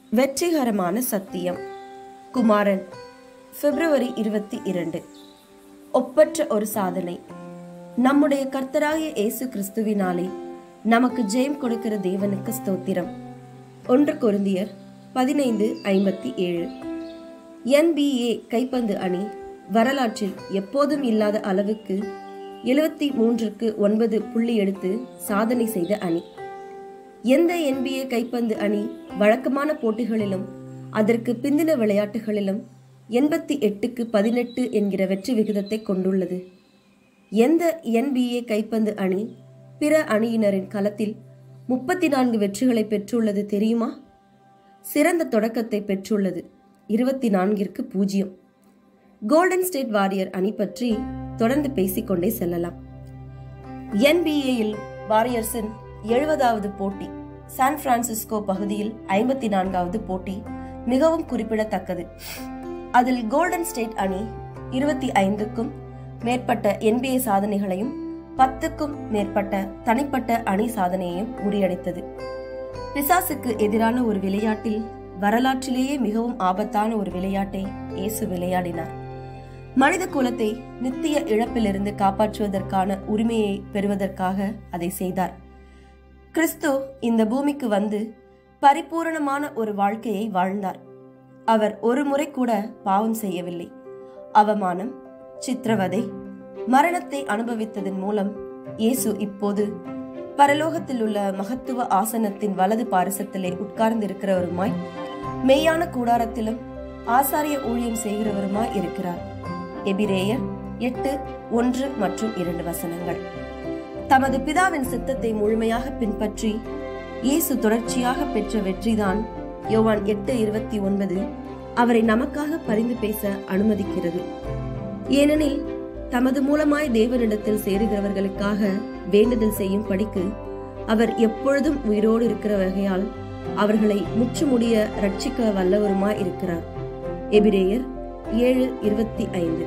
வெற்றிகரமான சத்தியம் குமாரன் பிப்ரவரி இருபத்தி இரண்டு ஒப்பற்ற ஒரு சாதனை நம்முடைய கர்த்தராகிய இயேசு கிறிஸ்துவினாலே நமக்கு ஜெயம் கொடுக்கிற தேவனுக்கு ஸ்தோத்திரம் ஒன்று கொருந்தியர் பதினைந்து ஐம்பத்தி ஏழு என்பிஏ கைப்பந்து அணி வரலாற்றில் எப்போதும் இல்லாத அளவுக்கு எழுபத்தி மூன்றுக்கு ஒன்பது புள்ளி எடுத்து சாதனை செய்த அணி எந்த என்பிஏ கைப்பந்து அணி வழக்கமான போட்டிகளிலும் அதற்கு பிந்தின விளையாட்டுகளிலும் எண்பத்தி எட்டுக்கு பதினெட்டு என்கிற வெற்றி விகிதத்தை கொண்டுள்ளது எந்த என்பிஏ கைப்பந்து அணி பிற அணியினரின் களத்தில் முப்பத்தி நான்கு வெற்றிகளை பெற்றுள்ளது தெரியுமா சிறந்த தொடக்கத்தை பெற்றுள்ளது இருபத்தி நான்கிற்கு பூஜ்ஜியம் கோல்டன் ஸ்டேட் வாரியர் அணி பற்றி தொடர்ந்து பேசிக்கொண்டே செல்லலாம் என்பிஏயில் வாரியர்ஸின் எழுபதாவது போட்டி சான் பிரான்சிஸ்கோ பகுதியில் ஐம்பத்தி நான்காவது போட்டி மிகவும் குறிப்பிடத்தக்கது அதில் கோல்டன் ஸ்டேட் அணி இருபத்தி ஐந்துக்கும் மேற்பட்ட என்பிஏ சாதனைகளையும் பத்துக்கும் மேற்பட்ட தனிப்பட்ட அணி சாதனையையும் முறியடித்தது பிசாசுக்கு எதிரான ஒரு விளையாட்டில் வரலாற்றிலேயே மிகவும் ஆபத்தான ஒரு விளையாட்டை இயேசு விளையாடினார் மனித குலத்தை நித்திய இழப்பிலிருந்து காப்பாற்றுவதற்கான உரிமையை பெறுவதற்காக அதை செய்தார் கிறிஸ்து இந்த பூமிக்கு வந்து பரிபூரணமான ஒரு வாழ்க்கையை வாழ்ந்தார் அவர் ஒரு முறை கூட பாவம் செய்யவில்லை அவமானம் சித்திரவதை மரணத்தை அனுபவித்ததன் மூலம் இயேசு இப்போது பரலோகத்தில் உள்ள மகத்துவ ஆசனத்தின் வலது பாரசத்திலே உட்கார்ந்திருக்கிறவருமாய் மெய்யான கூடாரத்திலும் ஆசாரிய ஊழியம் செய்கிறவருமாய் இருக்கிறார் எபிரேயர் எட்டு ஒன்று மற்றும் இரண்டு வசனங்கள் தமது பிதாவின் சித்தத்தை முழுமையாக பின்பற்றி இயேசு தொடர்ச்சியாக பெற்ற வெற்றிதான் யோவான் எட்டு இருபத்தி ஒன்பது அவரை நமக்காக பரிந்து பேச அனுமதிக்கிறது ஏனெனில் தமது மூலமாய் தேவனிடத்தில் சேருகிறவர்களுக்காக வேண்டுதல் செய்யும் படிக்கு அவர் எப்பொழுதும் உயிரோடு இருக்கிற வகையால் அவர்களை முற்றுமுடிய ரட்சிக்க வல்லவருமாய் இருக்கிறார் எபிரேயர் ஏழு இருபத்தி ஐந்து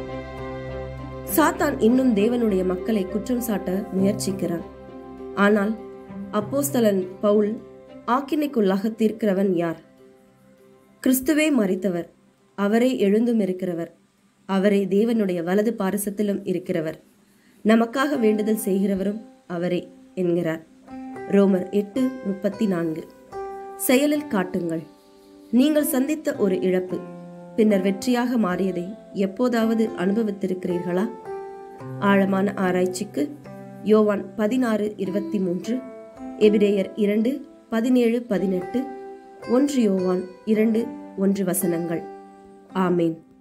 சாத்தான் இன்னும் தேவனுடைய மக்களை குற்றம் சாட்ட முயற்சிக்கிறான் ஆனால் அப்போஸ்தலன் பவுல் ஆக்கினைக்குள்ளாக தீர்க்கிறவன் யார் கிறிஸ்துவே மறித்தவர் அவரே எழுந்தும் இருக்கிறவர் அவரே தேவனுடைய வலது பாரசத்திலும் இருக்கிறவர் நமக்காக வேண்டுதல் செய்கிறவரும் அவரே என்கிறார் ரோமர் எட்டு முப்பத்தி நான்கு செயலில் காட்டுங்கள் நீங்கள் சந்தித்த ஒரு இழப்பு பின்னர் வெற்றியாக மாறியதை எப்போதாவது அனுபவித்திருக்கிறீர்களா ஆழமான ஆராய்ச்சிக்கு யோவான் பதினாறு இருபத்தி மூன்று எபிரேயர் இரண்டு பதினேழு பதினெட்டு ஒன்று யோவான் இரண்டு ஒன்று வசனங்கள் ஆமேன்